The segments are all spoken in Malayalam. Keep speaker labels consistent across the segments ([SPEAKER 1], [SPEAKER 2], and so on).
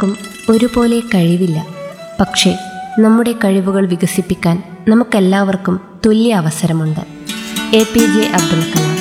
[SPEAKER 1] എല്ലാവർക്കും ഒരുപോലെ കഴിവില്ല പക്ഷേ നമ്മുടെ കഴിവുകൾ വികസിപ്പിക്കാൻ നമുക്കെല്ലാവർക്കും തുല്യ അവസരമുണ്ട് A P J Abdul Kalam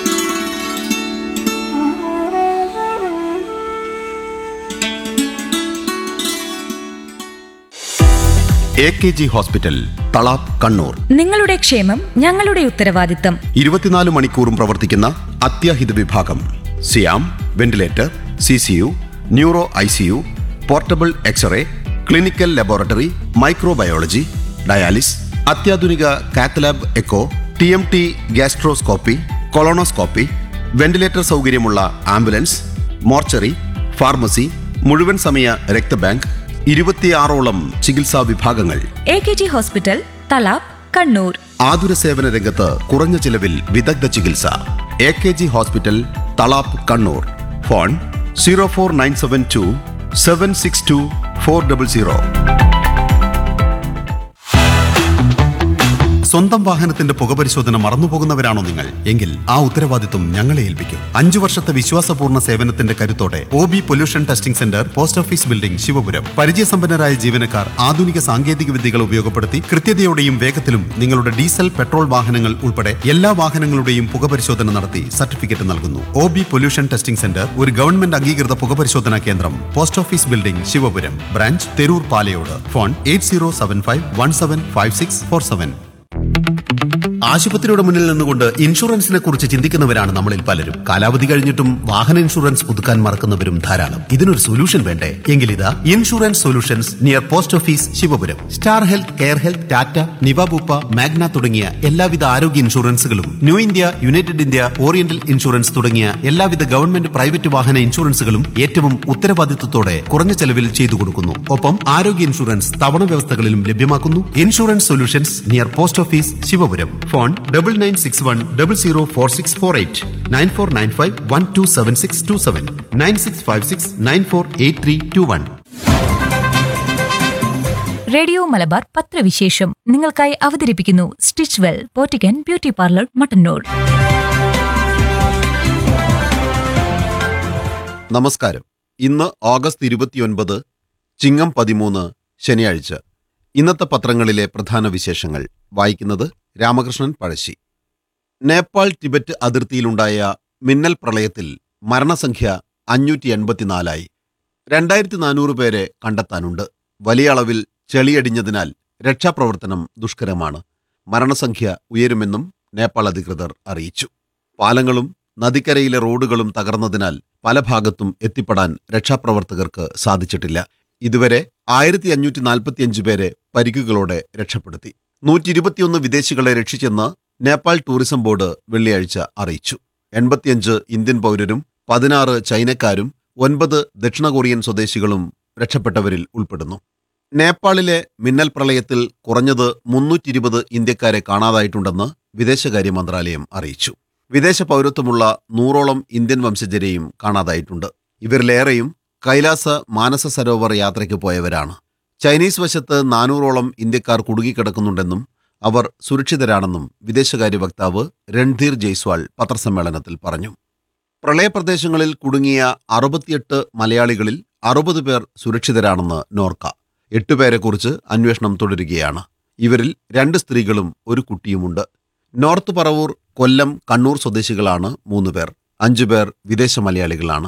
[SPEAKER 2] A K G hospital Thalap Kannur
[SPEAKER 3] നിങ്ങളുടെ ക്ഷേമം ഞങ്ങളുടെ ഉത്തരവാദിത്തം
[SPEAKER 2] ഇരുപത്തിനാല് മണിക്കൂറും പ്രവർത്തിക്കുന്ന അത്യാഹിത വിഭാഗം സിയാം ventilator C C U neuro I C U portable X-ray clinical laboratory microbiology dialysis അത്യാധുനിക cath lab echo T M T gastroscopy colonoscopy ventilator സൗകര്യമുള്ള ആംബുലൻസ് മോർച്ചറി ഫാർമസി മുഴുവൻ സമയ രക്തബാങ്ക് ഇരുപത്തിയാറോളം ചികിത്സാ വിഭാഗങ്ങൾ
[SPEAKER 3] A K G hospital Thalap Kannur
[SPEAKER 2] ആതുര സേവന രംഗത്ത് കുറഞ്ഞ ചിലവിൽ വിദഗ്ധ ചികിത്സ A K G hospital Thalap Kannur phone zero four nine seven two seven six two four double zero സ്വന്തം വാഹനത്തിന്റെ പുകപരിശോധന മറന്നുപോകുന്നവരാണോ നിങ്ങൾ എങ്കിൽ ആ ഉത്തരവാദിത്വം ഞങ്ങളെ ഏൽപ്പിക്കും അഞ്ചു വർഷത്തെ വിശ്വാസപൂർണ്ണ സേവനത്തിന്റെ കരുത്തോടെ O B pollution testing centre post office building Sivapuram പരിചയസമ്പന്നരായ ജീവനക്കാർ ആധുനിക സാങ്കേതിക വിദ്യകൾ ഉപയോഗപ്പെടുത്തി കൃത്യതയോടെയും വേഗത്തിലും നിങ്ങളുടെ ഡീസൽ പെട്രോൾ വാഹനങ്ങൾ ഉൾപ്പെടെ എല്ലാ വാഹനങ്ങളുടെയും പുകപരിശോധന നടത്തി സർട്ടിഫിക്കറ്റ് നൽകുന്നു O B pollution testing centre ഒരു ഗവൺമെന്റ് അംഗീകൃത പുകപരിശോധനാ കേന്ദ്രം post office building Sivapuram branch Theroor Palayode phone eight zero seven five one seven five six four seven ആശുപത്രിയുടെ മുന്നിൽ നിന്നുകൊണ്ട് ഇൻഷുറൻസിനെ കുറിച്ച് ചിന്തിക്കുന്നവരാണ് നമ്മളിൽ പലരും കാലാവധി കഴിഞ്ഞിട്ടും വാഹന ഇൻഷുറൻസ് പുതുക്കാൻ മറക്കുന്നവരും ധാരാളം ഇതിനൊരു സൊല്യൂഷൻ വേണ്ടേ എങ്കിൽ ഇതാ insurance solutions near post office Sivapuram star health care health Tata Niva Bupa Magna തുടങ്ങിയ എല്ലാവിധ ആരോഗ്യ ഇൻഷുറൻസുകളും new India united India oriental insurance തുടങ്ങിയ എല്ലാവിധ ഗവൺമെന്റ് പ്രൈവറ്റ് വാഹന ഇൻഷുറൻസുകളും ഏറ്റവും ഉത്തരവാദിത്വത്തോടെ കുറഞ്ഞ ചെലവിൽ ചെയ്തു കൊടുക്കുന്നു ഒപ്പം ആരോഗ്യ ഇൻഷുറൻസ് തവണ വ്യവസ്ഥകളിലും ലഭ്യമാക്കുന്നു insurance solutions near post office Sivapuram phone double nine six one double zero four six four eight nine four nine five one two seven six two seven nine six five six nine four eight three two one
[SPEAKER 3] radio Malabar പത്രവിശേഷം നിങ്ങൾക്കായി അവതരിപ്പിക്കുന്നു സ്റ്റിച്ച് വെൽ പോറ്റിക്കൻ ബ്യൂട്ടി പാർലർ മട്ടന്നൂർ
[SPEAKER 2] നമസ്കാരം ഇന്ന് ഓഗസ്റ്റ് ഇരുപത്തിയൊൻപത് ചിങ്ങം പതിമൂന്ന് ശനിയാഴ്ച ഇന്നത്തെ പത്രങ്ങളിലെ പ്രധാന വിശേഷങ്ങൾ വായിക്കുന്നത് രാമകൃഷ്ണൻ പഴശ്ശി നേപ്പാൾ ടിബറ്റ് അതിർത്തിയിലുണ്ടായ മിന്നൽ പ്രളയത്തിൽ മരണസംഖ്യ അഞ്ഞൂറ്റി എൺപത്തിനാലായി രണ്ടായിരത്തി നാനൂറ് പേരെ കണ്ടെത്താനുണ്ട് വലിയ അളവിൽ ചെളിയടിഞ്ഞതിനാൽ രക്ഷാപ്രവർത്തനം ദുഷ്കരമാണ് മരണസംഖ്യ ഉയരുമെന്നും നേപ്പാൾ അധികൃതർ അറിയിച്ചു പാലങ്ങളും നദിക്കരയിലെ റോഡുകളും തകർന്നതിനാൽ പല ഭാഗത്തും എത്തിപ്പെടാൻ രക്ഷാപ്രവർത്തകർക്ക് സാധിച്ചിട്ടില്ല ഇതുവരെ ആയിരത്തി അഞ്ഞൂറ്റി നാൽപ്പത്തിയഞ്ച് പേരെ പരിക്കുകളോടെ രക്ഷപ്പെടുത്തി നൂറ്റി ഇരുപത്തിയൊന്ന് വിദേശികളെ രക്ഷിച്ചെന്ന് നേപ്പാൾ ടൂറിസം ബോർഡ് വെള്ളിയാഴ്ച അറിയിച്ചു എൺപത്തിയഞ്ച് ഇന്ത്യൻ പൗരരും പതിനാറ് ചൈനക്കാരും ഒൻപത് ദക്ഷിണ കൊറിയൻ സ്വദേശികളും രക്ഷപ്പെട്ടവരിൽ ഉൾപ്പെടുന്നു നേപ്പാളിലെ മിന്നൽ പ്രളയത്തിൽ കുറഞ്ഞത് മുന്നൂറ്റി ഇരുപത് ഇന്ത്യക്കാരെ കാണാതായിട്ടുണ്ടെന്ന് വിദേശകാര്യ മന്ത്രാലയം അറിയിച്ചു വിദേശ പൗരത്വമുള്ള നൂറോളം ഇന്ത്യൻ വംശജരെയും കാണാതായിട്ടുണ്ട് ഇവരിലേറെയും കൈലാസ മാനസ സരോവർ യാത്രയ്ക്ക് പോയവരാണ് ചൈനീസ് വശത്ത് നാനൂറോളം ഇന്ത്യക്കാർ കുടുങ്ങിക്കിടക്കുന്നുണ്ടെന്നും അവർ സുരക്ഷിതരാണെന്നും വിദേശകാര്യ വക്താവ് രൺധീർ ജയ്സ്വാൾ പത്രസമ്മേളനത്തിൽ പറഞ്ഞു പ്രളയപ്രദേശങ്ങളിൽ കുടുങ്ങിയ അറുപത്തിയെട്ട് മലയാളികളിൽ അറുപത് പേർ സുരക്ഷിതരാണെന്ന് നോർക്ക എട്ടുപേരെക്കുറിച്ച് അന്വേഷണം തുടരുകയാണ് ഇവരിൽ രണ്ട് സ്ത്രീകളും ഒരു കുട്ടിയുമുണ്ട് നോർത്ത് പറവൂർ കൊല്ലം കണ്ണൂർ സ്വദേശികളാണ് മൂന്ന് പേർ അഞ്ചു പേർ വിദേശ മലയാളികളാണ്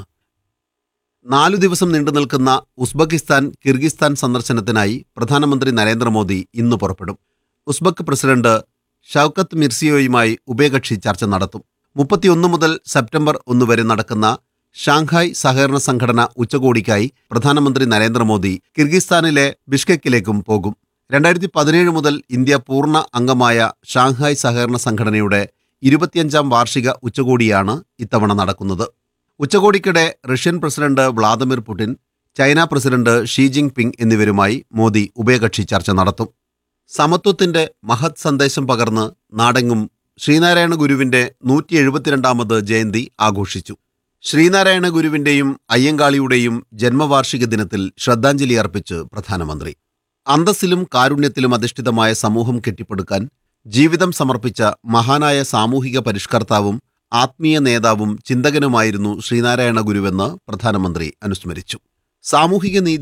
[SPEAKER 2] നാലു ദിവസം നീണ്ടു നിൽക്കുന്ന ഉസ്ബെക്കിസ്ഥാൻ കിർഗിസ്ഥാൻ സന്ദർശനത്തിനായി പ്രധാനമന്ത്രി നരേന്ദ്രമോദി ഇന്ന് പുറപ്പെടും ഉസ്ബെക്ക് പ്രസിഡന്റ് ഷൌക്കത്ത് മിർസിയോയുമായി ഉഭയകക്ഷി ചർച്ച നടത്തും മുപ്പത്തിയൊന്ന് മുതൽ സെപ്റ്റംബർ ഒന്ന് വരെ നടക്കുന്ന ഷാങ്ഹായ് സഹകരണ സംഘടന ഉച്ചകോടിക്കായി പ്രധാനമന്ത്രി നരേന്ദ്രമോദി കിർഗിസ്ഥാനിലെ ബിഷ്കെക്കിലേക്കും പോകും രണ്ടായിരത്തി പതിനേഴ് മുതൽ ഇന്ത്യ പൂർണ്ണ അംഗമായ ഷാങ്ഹായ് സഹകരണ സംഘടനയുടെ ഇരുപത്തിയഞ്ചാം വാർഷിക ഉച്ചകോടിയാണ് ഇത്തവണ നടക്കുന്നത് ഉച്ചകോടിക്കിടെ Russian president Vladimir Putin China president Xi Jinping എന്നിവരുമായി മോദി ഉഭയകക്ഷി ചർച്ച നടത്തും സമത്വത്തിന്റെ മഹത് സന്ദേശം പകർന്ന് നാടെങ്ങും ശ്രീനാരായണ ഗുരുവിന്റെ നൂറ്റി എഴുപത്തിരണ്ടാമത് ജയന്തി ആഘോഷിച്ചു ശ്രീനാരായണ ഗുരുവിന്റെയും അയ്യങ്കാളിയുടെയും ജന്മവാർഷിക ദിനത്തിൽ ശ്രദ്ധാഞ്ജലി അർപ്പിച്ച് പ്രധാനമന്ത്രി അന്തസ്സിലും കാരുണ്യത്തിലും അധിഷ്ഠിതമായ സമൂഹം കെട്ടിപ്പടുക്കാൻ ജീവിതം സമർപ്പിച്ച മഹാനായ സാമൂഹിക പരിഷ്കർത്താവും ആത്മീയ നേതാവും ചിന്തകനുമായിരുന്നു ശ്രീനാരായണ ഗുരുവെന്ന് പ്രധാനമന്ത്രി അനുസ്മരിച്ചു സാമൂഹിക നീതി